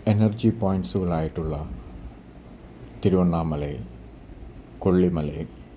energy പോയിൻറ്റ്സുകളായിട്ടുള്ള തിരുവണ്ണാമലൈ കൊള്ളിമലൈ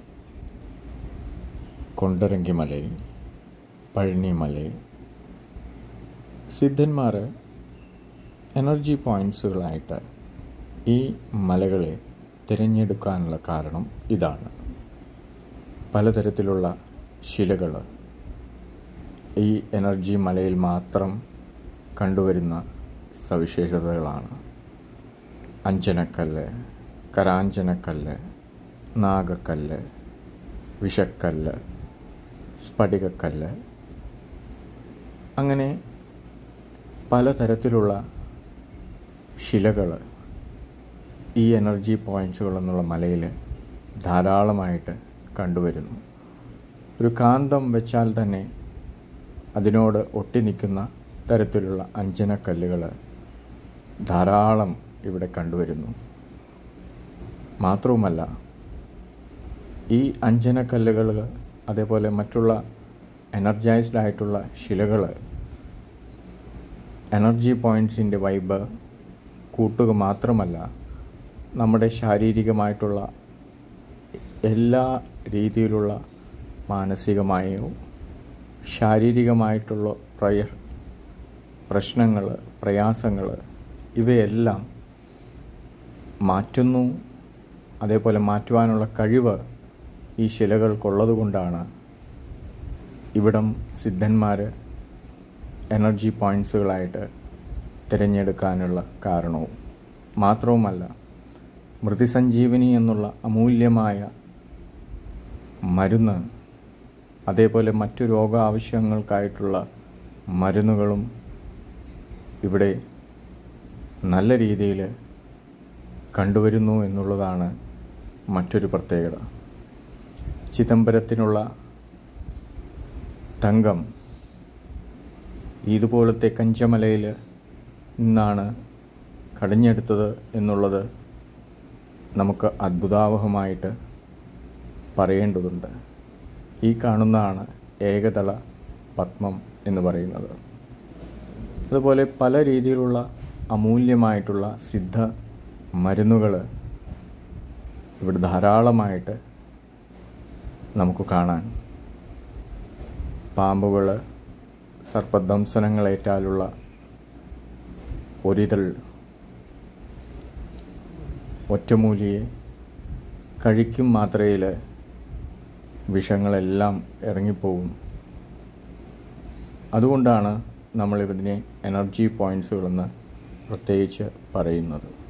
കൊണ്ടരങ്കിമലൈ പഴനിമലൈ സിദ്ധന്മാർ energy പോയിൻറ്റ്സുകളായിട്ട് ഈ മലകളെ തിരഞ്ഞെടുക്കാനുള്ള കാരണം ഇതാണ് പലതരത്തിലുള്ള ശിലകൾ ഈ എനർജി മലയിൽ മാത്രം കണ്ടുവരുന്ന സവിശേഷതകളാണ് അഞ്ജനക്കല്ല് കരാഞ്ജനക്കല്ല് നാഗക്കല്ല് വിഷക്കല്ല് സ്ഫടികക്കല്ല് അങ്ങനെ പലതരത്തിലുള്ള ശിലകൾ ഈ എനർജി പോയിൻറ്റ്സുകൾ എന്നുള്ള മലയിൽ ധാരാളമായിട്ട് കണ്ടുവരുന്നു ഒരു കാന്തം വെച്ചാൽ തന്നെ അതിനോട് ഒട്ടി നിൽക്കുന്ന തരത്തിലുള്ള അഞ്ജനക്കല്ലുകൾ ധാരാളം ഇവിടെ കണ്ടുവരുന്നു മാത്രവുമല്ല ഈ അഞ്ജനക്കല്ലുകൾ അതേപോലെ മറ്റുള്ള എനർജൈസ്ഡ് ആയിട്ടുള്ള ശിലകൾ എനർജി പോയിൻറ്റ്സിൻ്റെ വൈബ് കൂട്ടുക മാത്രമല്ല നമ്മുടെ ശാരീരികമായിട്ടുള്ള എല്ലാ രീതിയിലുള്ള മാനസികമായോ ശാരീരികമായിട്ടുള്ള പ്രയ പ്രശ്നങ്ങൾ പ്രയാസങ്ങൾ ഇവയെല്ലാം മാറ്റുന്നു അതേപോലെ മാറ്റുവാനുള്ള കഴിവ് ഈ ശിലകൾക്കുള്ളതുകൊണ്ടാണ് ഇവിടം സിദ്ധന്മാർ എനർജി പോയിൻറ്റ്സുകളായിട്ട് തിരഞ്ഞെടുക്കാനുള്ള കാരണവും മാത്രവുമല്ല മൃതിസഞ്ജീവനി എന്നുള്ള അമൂല്യമായ മരുന്ന് അതേപോലെ മറ്റു രോഗ ആവശ്യങ്ങൾക്കായിട്ടുള്ള മരുന്നുകളും ഇവിടെ നല്ല രീതിയിൽ കണ്ടുവരുന്നു എന്നുള്ളതാണ് മറ്റൊരു പ്രത്യേകത ചിദംബരത്തിനുള്ള തങ്കം ഇതുപോലത്തെ കഞ്ചമലയിൽ നിന്നാണ് കടഞ്ഞെടുത്തത് എന്നുള്ളത് നമുക്ക് അത്ഭുതാവഹമായിട്ട് പറയേണ്ടതുണ്ട് ഈ കാണുന്നതാണ് ഏകതള പത്മം എന്ന് പറയുന്നത് അതുപോലെ പല രീതിയിലുള്ള അമൂല്യമായിട്ടുള്ള സിദ്ധ മരുന്നുകൾ ഇവിടെ ധാരാളമായിട്ട് നമുക്ക് കാണാൻ പാമ്പുകൾ സർപ്പദംശനങ്ങളേറ്റാലുള്ള ഒരിതൾ ഒറ്റമൂലിയെ കഴിക്കും മാത്രയിൽ വിഷങ്ങളെല്ലാം ഇറങ്ങിപ്പോകും അതുകൊണ്ടാണ് നമ്മളിതിനെ എനർജി പോയിൻറ്റ്സുകളെന്ന് പ്രത്യേകിച്ച് പറയുന്നത്